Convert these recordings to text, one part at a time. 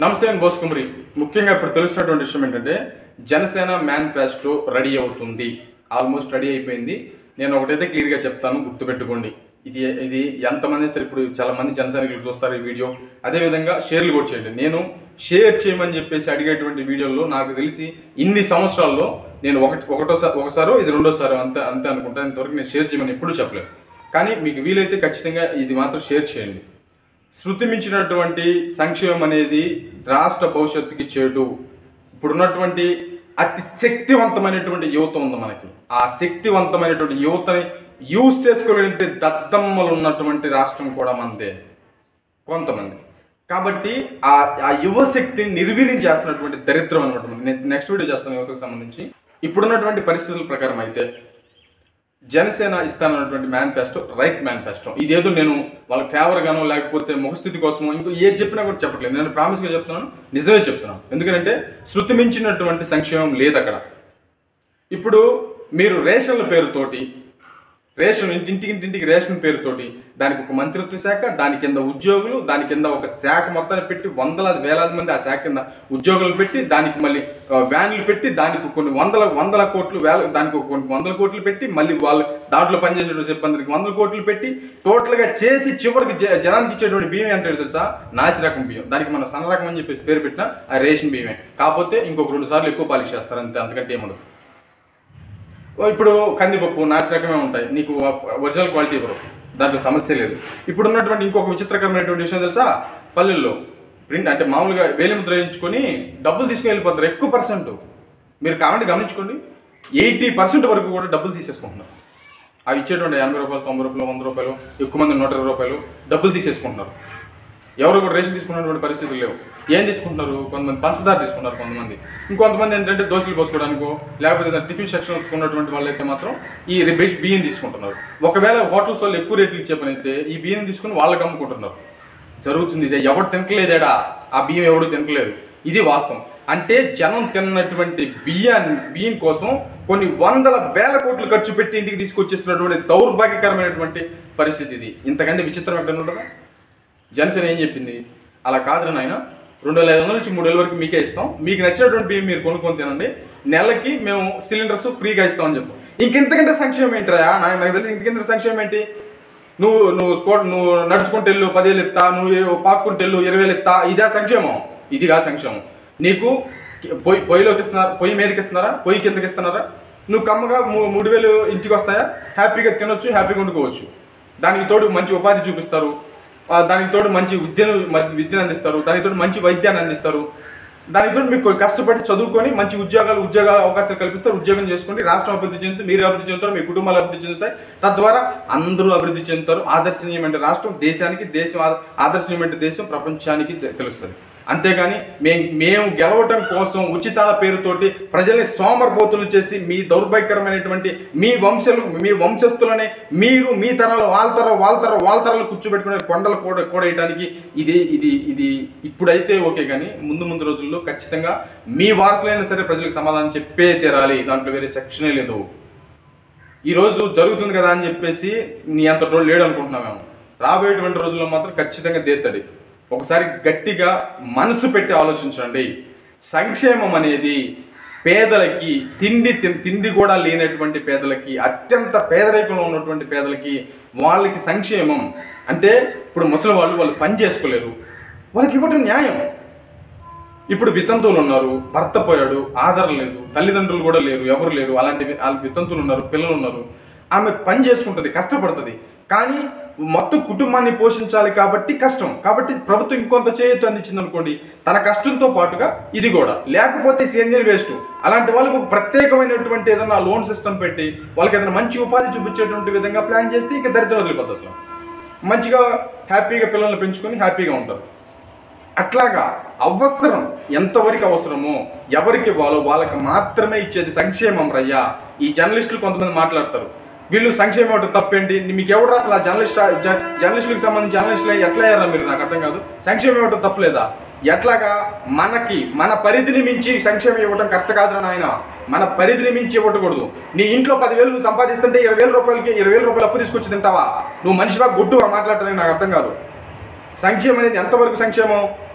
నమస్తే అని బోసుకుమరి ముఖ్యంగా ఇప్పుడు తెలుస్తున్నటువంటి విషయం ఏంటంటే జనసేన మేనిఫెస్టో రెడీ అవుతుంది ఆల్మోస్ట్ రెడీ అయిపోయింది నేను ఒకటైతే క్లియర్గా చెప్తాను గుర్తుపెట్టుకోండి ఇది ఇది ఎంతమంది సరే ఇప్పుడు చాలా మంది జన సైనికులు చూస్తారు ఈ వీడియో అదేవిధంగా షేర్లు కూడా చేయండి నేను షేర్ చేయమని చెప్పేసి అడిగేటువంటి వీడియోల్లో నాకు తెలిసి ఇన్ని సంవత్సరాల్లో నేను ఒకటి ఒకటోసారి ఒకసారో ఇది రెండోసారి అంతే అంతే అనుకుంటాను ఇంతవరకు నేను షేర్ చేయమని ఎప్పుడూ చెప్పలేదు కానీ మీకు వీలైతే ఖచ్చితంగా ఇది మాత్రం షేర్ చేయండి శృతి మించినటువంటి సంక్షేమం అనేది రాష్ట్ర భవిష్యత్తుకి చేటు ఇప్పుడున్నటువంటి అతి శక్తివంతమైనటువంటి యువత ఉంది మనకి ఆ శక్తివంతమైనటువంటి యువతని యూజ్ చేసుకోలేని దద్దమ్మలు ఉన్నటువంటి రాష్ట్రం కూడా మనదే కొంతమంది కాబట్టి ఆ ఆ యువశక్తిని నిర్వీర్యం చేస్తున్నటువంటి దరిద్రం అనమాట నేను నెక్స్ట్ వీడియో చేస్తాను యువతకు సంబంధించి ఇప్పుడున్నటువంటి పరిస్థితుల ప్రకారం అయితే జనసేన ఇస్తానన్నటువంటి మేనిఫెస్టో రైట్ మేనిఫెస్టో ఇదేదో నేను వాళ్ళకి ఫేవర్ గానో లేకపోతే ముఖస్థితి కోసమో ఇంకో ఏది చెప్పినా కూడా చెప్పట్లేదు నేను ప్రామిస్గా చెప్తున్నాను నిజమే చెప్తున్నాను ఎందుకంటే శృతి మించినటువంటి సంక్షేమం లేదు అక్కడ ఇప్పుడు మీరు రేషన్ల పేరుతోటి రేషన్ ఇంటింటికి ఇంటింటికి రేషన్ పేరుతోటి దానికి ఒక మంత్రిత్వ శాఖ దాని కింద ఉద్యోగులు దాని కింద ఒక శాఖ మొత్తాన్ని పెట్టి వందలాది వేలాది మంది ఆ శాఖ కింద ఉద్యోగులు పెట్టి దానికి మళ్ళీ ఆ, వ్యాన్లు పెట్టి దానికి కొన్ని వందల వందల కోట్లు వేల దానికి ఒక కొన్ని వందల కోట్లు పెట్టి మళ్ళీ వాళ్ళు దాంట్లో పనిచేసేటువంటి సిబ్బందికి వందల కోట్లు పెట్టి టోటల్గా చేసి చివరికి జ- జనానికి ఇచ్చేటువంటి బియ్యం అంటే తెలుసా నాసి రకం బియ్యం దానికి మనం సన్న రకం అని చెప్పి పేరు పెట్టిన ఆ రేషన్ బియ్యమే కాకపోతే ఇంకొక రెండు సార్లు ఎక్కువ పాలిష్ చేస్తారు అంతే అంతకంటే ఏముండదు ఓ ఇప్పుడు కందిపప్పు నాసి రకమే ఉంటాయి నీకు ఒరిజినల్ క్వాలిటీ ఇవ్వరు దాంట్లో సమస్య లేదు ఇప్పుడు ఉన్నటువంటి ఇంకొక విచిత్రకరమైనటువంటి విషయం తెలుసా పల్లెల్లో ప్రింట్ అంటే మామూలుగా వేలి ముద్ర వేయించుకొని డబ్బులు తీసుకుని వెళ్ళిపోతారు ఎక్కువ పర్సెంట్ మీరు కావాలంటే గమనించుకోండి ఎయిటీ పర్సెంట్ వరకు కూడా డబ్బులు తీసేసుకుంటున్నారు అవి ఇచ్చేటువంటి ఎనభై రూపాయలు తొంభై రూపాయలు వంద రూపాయలు ఎక్కువ మంది నూట ఇరవై రూపాయలు డబ్బులు తీసేసుకుంటున్నారు ఎవరు కూడా రేషన్ తీసుకున్నటువంటి పరిస్థితులు లేవు ఏం తీసుకుంటున్నారు కొంతమంది పంచదార తీసుకున్నారు కొంతమంది ఇంకొంతమంది ఏంటంటే దోశలు పోసుకోవడానికో లేకపోతే ఏదైనా టిఫిన్ సెక్షన్స్ ఉన్నటువంటి వాళ్ళైతే మాత్రం ఈ రిబేష్ బియ్యం తీసుకుంటున్నారు ఒకవేళ హోటల్స్ వాళ్ళు ఎక్కువ రేట్లు ఇచ్చే పని అయితే ఈ బియ్యం తీసుకుని వాళ్ళకి అమ్ముకుంటున్నారు జరుగుతుంది ఇదే ఎవడు తినట్లేదేడా ఆ బియ్యం ఎవడు తినట్లేదు ఇది వాస్తవం అంటే జనం తిన్నటువంటి బియ్యాన్ని బియ్యం కోసం కొన్ని వందల వేల కోట్లు ఖర్చు పెట్టి ఇంటికి తీసుకొచ్చేస్తున్నటువంటి దౌర్భాగ్యకరమైనటువంటి పరిస్థితి ఇది ఇంతకంటే విచిత్రం ఎక్కడ ఉంటుందా జనసేన ఏం చెప్పింది అలా కాదు నాయన రెండు వేల ఐదు వందల నుంచి మూడు వేల వరకు మీకే ఇస్తాం మీకు నచ్చినటువంటి బియ్యం మీరు కొనుక్కొని తినండి నెలకి మేము సిలిండర్స్ ఫ్రీగా ఇస్తామని చెప్పు ఇంకెంతకంటే సంక్షేమం ఏంట్రా నాకు నాకు తెలియదు ఇంతకంటే సంక్షేమం ఏంటి నువ్వు నువ్వు స్కో నువ్వు నడుచుకుంటూ వెళ్ళు పదివేలు ఇస్తా నువ్వు పాక్కుంటూ వెళ్ళు ఇరవై వేలు ఇస్తా ఇదే సంక్షేమం ఇది కాదు సంక్షేమం నీకు పొయ్యి పొయ్యిలోకి ఇస్తున్నారు పొయ్యి మీదకి ఇస్తున్నారా పొయ్యి కిందకి ఇస్తున్నారా నువ్వు కమ్మగా మూ- మూడు వేలు ఇంటికి వస్తాయా హ్యాపీగా తినొచ్చు హ్యాపీగా వండుకోవచ్చు దానికి తోడు మంచి ఉపాధి చూపిస్తారు ఆ, దానికి తోడు మంచి విద్యను మ- విద్యను అందిస్తారు దానికి తోడు మంచి వైద్యాన్ని అందిస్తారు దానికి తోడు మీకు కష్టపడి చదువుకొని మంచి ఉద్యోగాలు ఉద్యోగ అవకాశాలు కల్పిస్తారు ఉద్యోగం చేసుకోండి రాష్ట్రం అభివృద్ధి చెందుతుంది మీరు అభివృద్ధి చెందుతారు మీ కుటుంబాలు అభివృద్ధి చెందుతాయి తద్వారా అందరూ అభివృద్ధి చెందుతారు ఆదర్శనీయమైన రాష్ట్రం దేశానికి దేశం ఆ- ఆదర్శనీయమైన దేశం ప్రపంచానికి తె- తెలుస్తుంది అంతేగాని మేము మేము గెలవటం కోసం ఉచితాల పేరుతోటి ప్రజల్ని సోమరబోతులు చేసి మీ దౌర్భాగ్యకరమైనటువంటి మీ వంశలు మీ వంశస్థులని మీరు మీ తరాలు వాళ్ళ తరం వాళ్ళ తరం వాళ్ళ తరాలు కూర్చోబెట్టుకునే కొండలు కూడా కూడేయడానికి ఇది ఇది ఇది ఇప్పుడైతే ఓకే కానీ ముందు ముందు రోజుల్లో ఖచ్చితంగా మీ వారసులైనా సరే ప్రజలకు సమాధానం చెప్పే తీరాలి దాంట్లో వేరే సెక్షనే లేదు ఈ రోజు జరుగుతుంది కదా అని చెప్పేసి నీ అంత రోజు లేడు అనుకుంటున్నాం మేము రాబోయేటువంటి రోజుల్లో మాత్రం ఖచ్చితంగా దేత్తడి ఒకసారి గట్టిగా మనసు పెట్టి ఆలోచించండి సంక్షేమం అనేది పేదలకి తిండి తిన్- తిండి కూడా లేనటువంటి పేదలకి అత్యంత పేదరికంలో ఉన్నటువంటి పేదలకి వాళ్ళకి సంక్షేమం అంటే ఇప్పుడు ముసలి వాళ్ళు వాళ్ళు పని చేసుకోలేరు వాళ్ళకి ఇవ్వటం న్యాయం ఇప్పుడు వితంతువులు ఉన్నారు భర్త పోయాడు ఆధారం లేదు తల్లిదండ్రులు కూడా లేరు ఎవరు లేరు అలాంటి వాళ్ళ వితంతువులు ఉన్నారు పిల్లలు ఉన్నారు ఆమె పని చేసుకుంటుంది కష్టపడుతుంది కానీ మొత్తం కుటుంబాన్ని పోషించాలి కాబట్టి కష్టం కాబట్టి ప్రభుత్వం ఇంకొంత చేయొద్దు అందించింది అనుకోండి తన కష్టంతో పాటుగా ఇది కూడా లేకపోతే సీనియర్ వేస్ట్ అలాంటి వాళ్ళకి ఒక ప్రత్యేకమైనటువంటి ఏదైనా లోన్ సిస్టమ్ పెట్టి వాళ్ళకి ఏదైనా మంచి ఉపాధి చూపించేటువంటి విధంగా ప్లాన్ చేస్తే ఇక దరిద్రం వదిలిపోతుంది అసలు మంచిగా హ్యాపీగా పిల్లల్ని పెంచుకొని హ్యాపీగా ఉంటారు అట్లాగా అవసరం ఎంతవరకు అవసరమో ఎవరికి ఇవ్వాలో వాళ్ళకి మాత్రమే ఇచ్చేది సంక్షేమం రయ్యా ఈ జర్నలిస్టులు కొంతమంది మాట్లాడతారు వీళ్ళు సంక్షేమం అంటే తప్పేంటి మీకు ఎవరు అసలు ఆ జర్నలిస్ట్ జ- జర్నలిస్టులకు సంబంధించి జర్నలిస్టులు ఎట్లా అయ్యారా మీరు నాకు అర్థం కాదు సంక్షేమం ఇవ్వటం తప్పలేదా ఎట్లాగా మనకి మన పరిధిని మించి సంక్షేమం ఇవ్వటం కరెక్ట్ కాదురా నాయన మన పరిధిని మించి ఇవ్వకూడదు నీ ఇంట్లో పదివేలు నువ్వు సంపాదిస్తుంటే ఇరవై వేల రూపాయలకి ఇరవై వేల రూపాయలు అప్పు తీసుకొచ్చి తింటావా నువ్వు మనిషిగా గుడ్డుగా మాట్లాడటానికి నాకు అర్థం కాదు సంక్షేమం అనేది ఎంతవరకు సంక్షేమం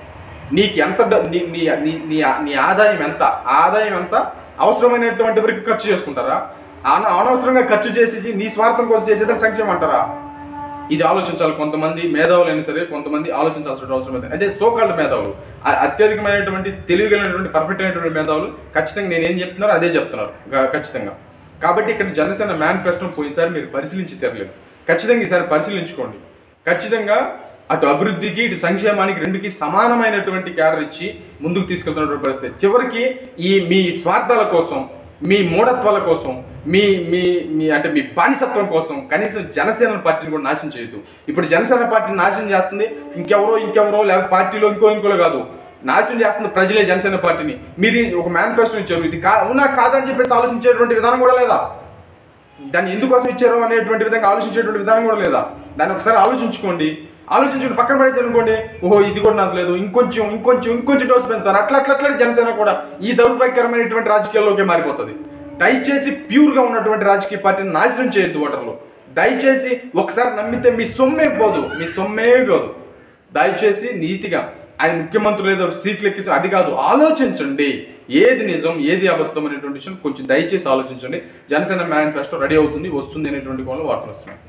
నీకు ఎంత డ- నీ నీ నీ నీ నీ ఆదాయం ఎంత ఆదాయం ఎంత అవసరమైనటువంటి వరకు ఖర్చు చేసుకుంటారా అన- అనవసరంగా ఖర్చు చేసి నీ స్వార్థం కోసం చేసేదని సంక్షేమం అంటారా ఇది ఆలోచించాలి కొంతమంది మేధావులు అయినా సరే కొంతమంది ఆలోచించాల్సిన అవసరం ఉంది అదే సోకాల్డ్ మేధావులు అ- అత్యధికమైనటువంటి తెలివిగలిగినటువంటి పర్ఫెక్ట్ అయినటువంటి మేధావులు ఖచ్చితంగా నేను ఏం చెప్తున్నారో అదే చెప్తున్నారు గ- ఖచ్చితంగా కాబట్టి ఇక్కడ జనసేన మేనిఫెస్టో పోయినసారి మీరు పరిశీలించి తెరలేదు ఖచ్చితంగా ఈసారి పరిశీలించుకోండి ఖచ్చితంగా అటు అభివృద్ధికి ఇటు సంక్షేమానికి రెండుకి సమానమైనటువంటి క్యాడర్ ఇచ్చి ముందుకు తీసుకెళ్తున్నటువంటి పరిస్థితి చివరికి ఈ మీ స్వార్థాల కోసం మీ మూఢత్వాల కోసం మీ మీ మీ అంటే మీ బానిసత్వం కోసం కనీసం జనసేన పార్టీని కూడా నాశనం చేయొద్దు ఇప్పుడు జనసేన పార్టీని నాశనం చేస్తుంది ఇంకెవరో ఇంకెవరో లేకపోతే పార్టీలో ఇంకో ఇంకోలో కాదు నాశనం చేస్తుంది ప్రజలే జనసేన పార్టీని మీరు ఒక మేనిఫెస్టో ఇచ్చారు ఇది కా అవునా కాదని చెప్పేసి ఆలోచించేటువంటి విధానం కూడా లేదా దాన్ని ఎందుకోసం ఇచ్చారు అనేటువంటి విధంగా ఆలోచించేటువంటి విధానం కూడా లేదా దాన్ని ఒకసారి ఆలోచించుకోండి ఆలోచించుకుని పక్కన పడేసి అనుకోండి ఓహో ఇది కూడా నచ్చలేదు ఇంకొంచెం ఇంకొంచెం ఇంకొంచెం డోసు పెంచుతారు అట్లా అట్లా అట్లా జనసేన కూడా ఈ దౌర్భాగ్యకరమైనటువంటి రాజకీయాల్లోకి మారిపోతుంది దయచేసి ప్యూర్గా ఉన్నటువంటి రాజకీయ పార్టీని నాశనం చేయొద్దు ఓటర్లు దయచేసి ఒకసారి నమ్మితే మీ సొమ్మే పోదు మీ సొమ్మే పోదు దయచేసి నీతిగా ఆయన ముఖ్యమంత్రులు ఏదో సీట్లు ఎక్కించు అది కాదు ఆలోచించండి ఏది నిజం ఏది అబద్ధం అనేటువంటి విషయం కొంచెం దయచేసి ఆలోచించండి జనసేన మేనిఫెస్టో రెడీ అవుతుంది వస్తుంది అనేటువంటి కోణంలో వార్తలు వస్తున్నాయి